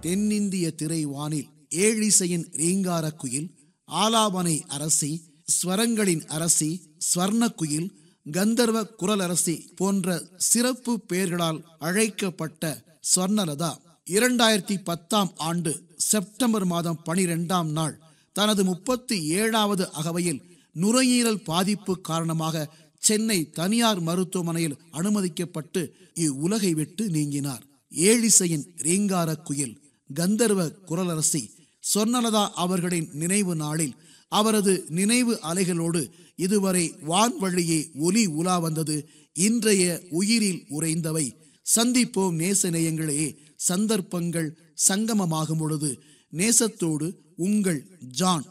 தென்னிந்திய திரைவானில் ஏழிசையின் ரீங்கார குயில் ஆலாபனை அரசி ஸ்வரங்களின் அரசி ஸ்வர்ண குயில் கந்தர்வ குரலரசி போன்ற சிறப்பு பெயர்களால் அழைக்கப்பட்ட ஸ்வர்ணலதா இரண்டாயிரத்தி பத்தாம் ஆண்டு செப்டம்பர் மாதம் பனிரெண்டாம் நாள் தனது முப்பத்தி ஏழாவது அகவையில் நுரையீரல் பாதிப்பு காரணமாக சென்னை தனியார் மருத்துவமனையில் அனுமதிக்கப்பட்டு இவ்வுலகை விட்டு நீங்கினார் ஏழிசையின் ரீங்கார குயில் கந்தர்வ குரலரசி சொர்ணலதா அவர்களின் நினைவு நாளில் அவரது நினைவு அலைகளோடு இதுவரை வான்வழியே ஒலி உலா வந்தது இன்றைய உயிரில் உறைந்தவை சந்திப்போம் நேச நேயங்களே சந்தர்ப்பங்கள் சங்கமமாகும் பொழுது நேசத்தோடு உங்கள் ஜான்